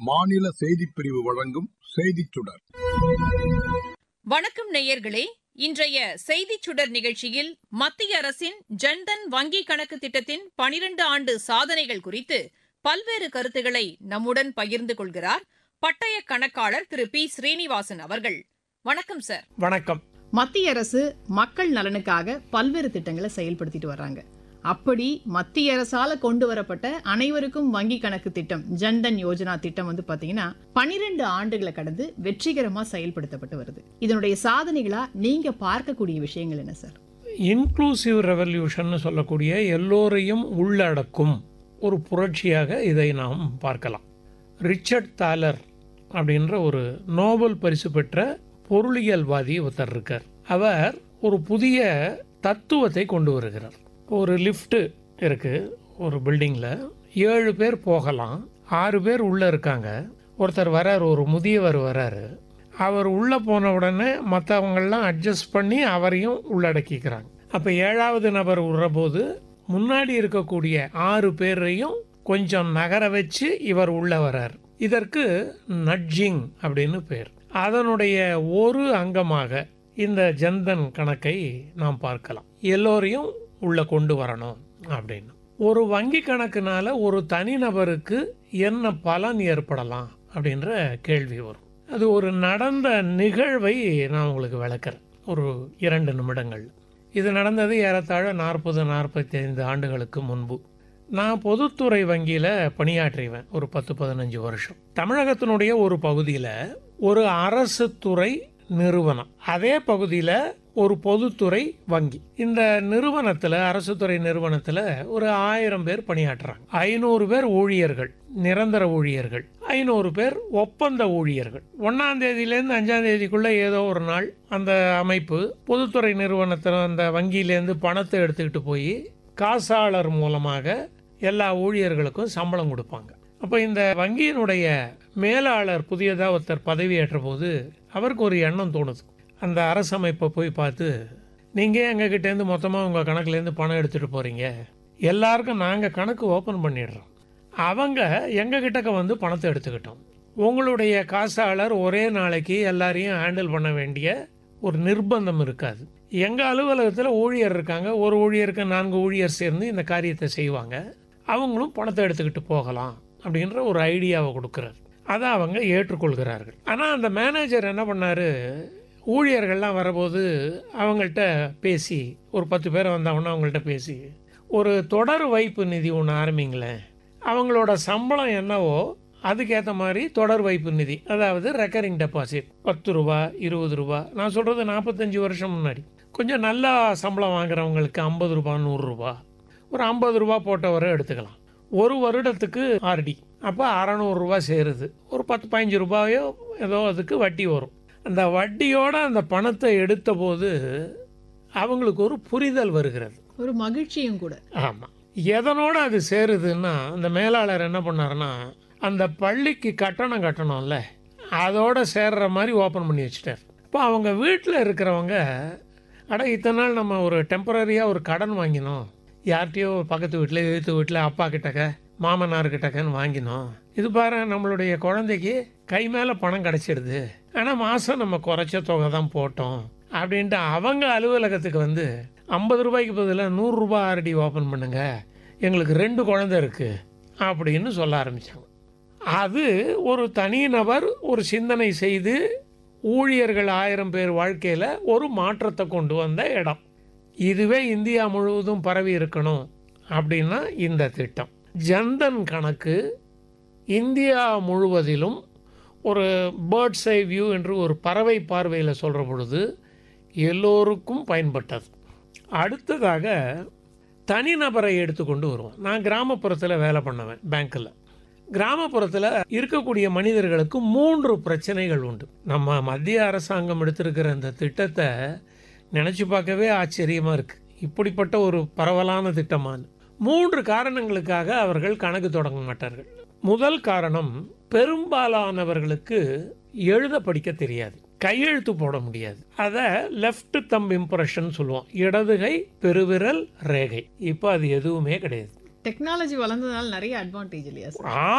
மாநில செய்திப் பிரிவு வழங்கும் செய்திச் சுடர் வணக்கம் நேயர்களே இன்றைய செய்திச் சுடர் நிகழ்ச்சியில் மத்திய அரசின் ஜன்தன் வங்கி கணக்கு திட்டத்தின் பனிரண்டு ஆண்டு சாதனைகள் குறித்து பல்வேறு கருத்துக்களை நம்முடன் பகிர்ந்து கொள்கிறார் பட்டய கணக்காளர் திரு பி ஸ்ரீனிவாசன் அவர்கள் வணக்கம் சார் வணக்கம் மத்திய அரசு மக்கள் நலனுக்காக பல்வேறு திட்டங்களை செயல்படுத்திட்டு வர்றாங்க அப்படி மத்திய அரசால கொண்டு வரப்பட்ட அனைவருக்கும் வங்கி கணக்கு திட்டம் ஜன்தன் யோஜனா திட்டம் வந்து பாத்தீங்கன்னா பனிரெண்டு ஆண்டுகளை கடந்து வெற்றிகரமா செயல்படுத்தப்பட்டு வருது இதனுடைய சாதனைகளா நீங்க பார்க்கக்கூடிய விஷயங்கள் என்ன சார் இன்க்ளூசிவ் ரெவல்யூஷன் சொல்லக்கூடிய எல்லோரையும் உள்ளடக்கும் ஒரு புரட்சியாக இதை நாம் பார்க்கலாம் ரிச்சர்ட் தாலர் அப்படின்ற ஒரு நோபல் பரிசு பெற்ற பொருளியல்வாதி ஒருத்தர் இருக்கார் அவர் ஒரு புதிய தத்துவத்தை கொண்டு வருகிறார் ஒரு லிஃப்ட் இருக்கு ஒரு பில்டிங்கில் ஏழு பேர் போகலாம் ஆறு பேர் உள்ளே இருக்காங்க ஒருத்தர் வரார் ஒரு முதியவர் வராரு அவர் உள்ளே போன உடனே மற்றவங்கள்லாம் அட்ஜஸ்ட் பண்ணி அவரையும் உள்ளடக்கிக்கிறாங்க அப்போ ஏழாவது நபர் விடுறபோது முன்னாடி இருக்கக்கூடிய ஆறு பேரையும் கொஞ்சம் நகர வச்சு இவர் உள்ள வரார் இதற்கு நட்ஜிங் அப்படின்னு பேர் அதனுடைய ஒரு அங்கமாக இந்த ஜன்தன் கணக்கை நாம் பார்க்கலாம் எல்லோரையும் உள்ள கொண்டு வரணும் அப்படின்னு ஒரு வங்கி கணக்குனால ஒரு தனிநபருக்கு என்ன பலன் ஏற்படலாம் அப்படின்ற கேள்வி வரும் அது ஒரு நடந்த நிகழ்வை நான் உங்களுக்கு விளக்குறேன் ஒரு இரண்டு நிமிடங்கள் இது நடந்தது ஏறத்தாழ நாற்பது நாற்பத்தி ஐந்து ஆண்டுகளுக்கு முன்பு நான் பொதுத்துறை வங்கியில் பணியாற்றிவேன் ஒரு பத்து பதினஞ்சு வருஷம் தமிழகத்தினுடைய ஒரு பகுதியில் ஒரு அரசு துறை நிறுவனம் அதே பகுதியில் ஒரு பொதுத்துறை வங்கி இந்த நிறுவனத்தில் அரசு துறை நிறுவனத்தில் ஒரு ஆயிரம் பேர் பணியாற்றுறாங்க ஐநூறு பேர் ஊழியர்கள் நிரந்தர ஊழியர்கள் ஐநூறு பேர் ஒப்பந்த ஊழியர்கள் ஒன்றாம் தேதியிலேருந்து அஞ்சாம் தேதிக்குள்ளே ஏதோ ஒரு நாள் அந்த அமைப்பு பொதுத்துறை நிறுவனத்தில் அந்த வங்கியிலேருந்து பணத்தை எடுத்துக்கிட்டு போய் காசாளர் மூலமாக எல்லா ஊழியர்களுக்கும் சம்பளம் கொடுப்பாங்க அப்போ இந்த வங்கியினுடைய மேலாளர் புதியதாக ஒருத்தர் பதவியேற்ற போது அவருக்கு ஒரு எண்ணம் தோணுது அந்த அரசமைப்பை போய் பார்த்து நீங்கள் எங்ககிட்டேருந்து மொத்தமாக உங்கள் கணக்குலேருந்து பணம் எடுத்துகிட்டு போகிறீங்க எல்லாருக்கும் நாங்கள் கணக்கு ஓப்பன் பண்ணிடுறோம் அவங்க எங்கள் கிட்டக்க வந்து பணத்தை எடுத்துக்கிட்டோம் உங்களுடைய காசாளர் ஒரே நாளைக்கு எல்லாரையும் ஹேண்டில் பண்ண வேண்டிய ஒரு நிர்பந்தம் இருக்காது எங்கள் அலுவலகத்தில் ஊழியர் இருக்காங்க ஒரு ஊழியருக்கு நான்கு ஊழியர் சேர்ந்து இந்த காரியத்தை செய்வாங்க அவங்களும் பணத்தை எடுத்துக்கிட்டு போகலாம் அப்படின்ற ஒரு ஐடியாவை கொடுக்குறாரு அதை அவங்க ஏற்றுக்கொள்கிறார்கள் ஆனால் அந்த மேனேஜர் என்ன பண்ணார் ஊழியர்கள்லாம் வரபோது அவங்கள்ட்ட பேசி ஒரு பத்து பேர் வந்தாங்கன்னா அவங்கள்ட்ட பேசி ஒரு தொடர் வைப்பு நிதி ஒன்று ஆரம்பிங்களேன் அவங்களோட சம்பளம் என்னவோ அதுக்கேற்ற மாதிரி தொடர் வைப்பு நிதி அதாவது ரெக்கரிங் டெபாசிட் பத்து ரூபா இருபது ரூபா நான் சொல்கிறது நாற்பத்தஞ்சு வருஷம் முன்னாடி கொஞ்சம் நல்லா சம்பளம் வாங்குறவங்களுக்கு ஐம்பது ரூபா நூறுரூபா ஒரு ஐம்பது ரூபா போட்டவரை எடுத்துக்கலாம் ஒரு வருடத்துக்கு ஆர்டி அப்போ அறநூறுரூவா சேருது ஒரு பத்து பதினஞ்சு ரூபாயோ ஏதோ அதுக்கு வட்டி வரும் அந்த வட்டியோட அந்த பணத்தை எடுத்த போது அவங்களுக்கு ஒரு புரிதல் வருகிறது ஒரு மகிழ்ச்சியும் கூட ஆமாம் எதனோட அது சேருதுன்னா அந்த மேலாளர் என்ன பண்ணாருன்னா அந்த பள்ளிக்கு கட்டணம் கட்டணும்ல அதோட சேர்ற மாதிரி ஓப்பன் பண்ணி வச்சுட்டார் இப்போ அவங்க வீட்டில் இருக்கிறவங்க அட இத்தனை நாள் நம்ம ஒரு டெம்பரரியாக ஒரு கடன் வாங்கினோம் யார்கிட்டயோ பக்கத்து வீட்டில் எழுத்து வீட்டில் அப்பா கிட்டக்க மாமனார் கிட்டக்கன்னு வாங்கினோம் இது பாரு நம்மளுடைய குழந்தைக்கு கை மேலே பணம் கிடச்சிடுது ஆனால் மாதம் நம்ம குறைச்ச தொகை தான் போட்டோம் அப்படின்ட்டு அவங்க அலுவலகத்துக்கு வந்து ஐம்பது ரூபாய்க்கு பதிலாக நூறுரூபா ஆர்டி ஓப்பன் பண்ணுங்க எங்களுக்கு ரெண்டு குழந்தை இருக்குது அப்படின்னு சொல்ல ஆரம்பித்தாங்க அது ஒரு தனிநபர் ஒரு சிந்தனை செய்து ஊழியர்கள் ஆயிரம் பேர் வாழ்க்கையில் ஒரு மாற்றத்தை கொண்டு வந்த இடம் இதுவே இந்தியா முழுவதும் பரவி இருக்கணும் அப்படின்னா இந்த திட்டம் ஜன்தன் கணக்கு இந்தியா முழுவதிலும் ஒரு பேர்ட்ஸ் ஐ வியூ என்று ஒரு பறவை பார்வையில் சொல்கிற பொழுது எல்லோருக்கும் பயன்பட்டது அடுத்ததாக தனிநபரை எடுத்துக்கொண்டு வருவோம் நான் கிராமப்புறத்தில் வேலை பண்ணுவேன் பேங்க்கில் கிராமப்புறத்தில் இருக்கக்கூடிய மனிதர்களுக்கு மூன்று பிரச்சனைகள் உண்டு நம்ம மத்திய அரசாங்கம் எடுத்திருக்கிற இந்த திட்டத்தை நினச்சி பார்க்கவே ஆச்சரியமாக இருக்குது இப்படிப்பட்ட ஒரு பரவலான திட்டமான மூன்று காரணங்களுக்காக அவர்கள் கணக்கு தொடங்க மாட்டார்கள் முதல் காரணம் பெரும்பாலானவர்களுக்கு எழுத படிக்க தெரியாது கையெழுத்து போட முடியாது அதை லெஃப்ட் தம் இம்ப்ரெஷன் சொல்லுவோம் இடதுகை பெருவிரல் ரேகை இப்போ அது எதுவுமே கிடையாது டெக்னாலஜி வளர்ந்ததுனால நிறைய அட்வான்டேஜ் இல்லையா சார் ஆ